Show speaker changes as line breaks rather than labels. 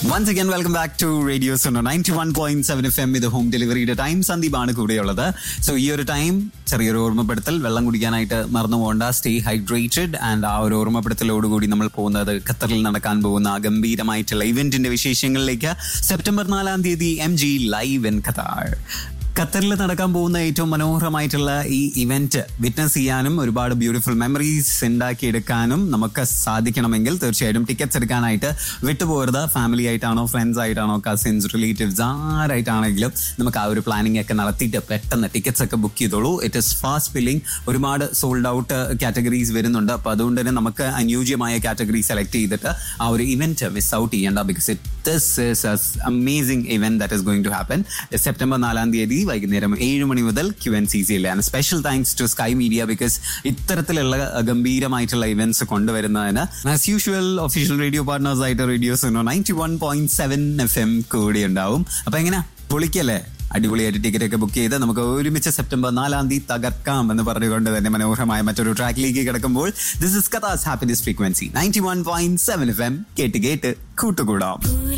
once again welcome back to radio Suno ninety one point seven F M ഇത് home ഡെലിവറിയുടെ time സന്ദീപാണ് കൂടെയുള്ളത് so ഈ ഒരു ടൈം ചെറിയൊരു ഓർമ്മപ്പെടുത്തൽ വെള്ളം കുടിക്കാനായിട്ട് മറന്നു പോകണ്ട സ്റ്റേ ഹൈഡ്രേറ്റഡ് ആൻഡ് ആ ഒരു ഓർമ്മപ്പെടുത്തലോടുകൂടി നമ്മൾ പോകുന്നത് ഖത്തറിൽ നടക്കാൻ പോകുന്ന ഗംഭീരമായിട്ടുള്ള ഇവന്റിന്റെ വിശേഷങ്ങളിലേക്ക് സെപ്റ്റംബർ നാലാം തീയതി M G live in Qatar ഖത്തറിൽ നടക്കാൻ പോകുന്ന ഏറ്റവും മനോഹരമായിട്ടുള്ള ഈ ഇവന്റ് വിറ്റ്നസ് ചെയ്യാനും ഒരുപാട് ബ്യൂട്ടിഫുൾ മെമ്മറീസ് ഉണ്ടാക്കിയെടുക്കാനും നമുക്ക് സാധിക്കണമെങ്കിൽ തീർച്ചയായിട്ടും ടിക്കറ്റ്സ് എടുക്കാനായിട്ട് വിട്ടുപോകരുത് ഫാമിലി ആയിട്ടാണോ ഫ്രണ്ട്സ് ആയിട്ടാണോ കസിൻസ് റിലേറ്റീവ്സ് ആരായിട്ടാണെങ്കിലും നമുക്ക് ആ ഒരു പ്ലാനിങ് ഒക്കെ നടത്തിയിട്ട് പെട്ടെന്ന് ടിക്കറ്റ്സ് ഒക്കെ ബുക്ക് ചെയ്തോളൂ ഇറ്റ് ഇസ് ഫാസ്റ്റ് ഫില്ലിംഗ് ഒരുപാട് സോൾഡ് ഔട്ട് കാറ്റഗറീസ് വരുന്നുണ്ട് അപ്പൊ അതുകൊണ്ട് തന്നെ നമുക്ക് അനുയോജ്യമായ കാറ്റഗറി സെലക്ട് ചെയ്തിട്ട് ആ ഒരു ഇവന്റ് മിസ് ഔട്ട് ചെയ്യേണ്ട because it this is amazing event that is going to happen September നാലാം തീയതി വൈകുന്നേരം ഏഴ് മണി മുതൽ ക്യു എൻ സി സിയിൽ and special thanks to sky media because ഇത്തരത്തിലുള്ള ഗംഭീരമായിട്ടുള്ള ഇവന്റ്സ് കൊണ്ടുവരുന്നതിന് as usual official radio partners ആയിട്ട് radios ninety one point seven F M കൂടി ഉണ്ടാവും അപ്പൊ എങ്ങനെ പൊളിക്കല്ലേ അടിപൊളിയായിട്ട് ടിക്കറ്റ് ഒക്കെ ബുക്ക് ചെയ്ത് നമുക്ക് ഒരുമിച്ച് സെപ്റ്റംബർ നാലാം തീയതി തകർക്കാം എന്ന് പറഞ്ഞുകൊണ്ട് തന്നെ മനോഹരമായ മറ്റൊരു ട്രാക്കിലേക്ക് കിടക്കുമ്പോൾ this is Katha's happiness frequency ninety one point seven F M കേട്ട് കേട്ട് കൂട്ടുകൂടാം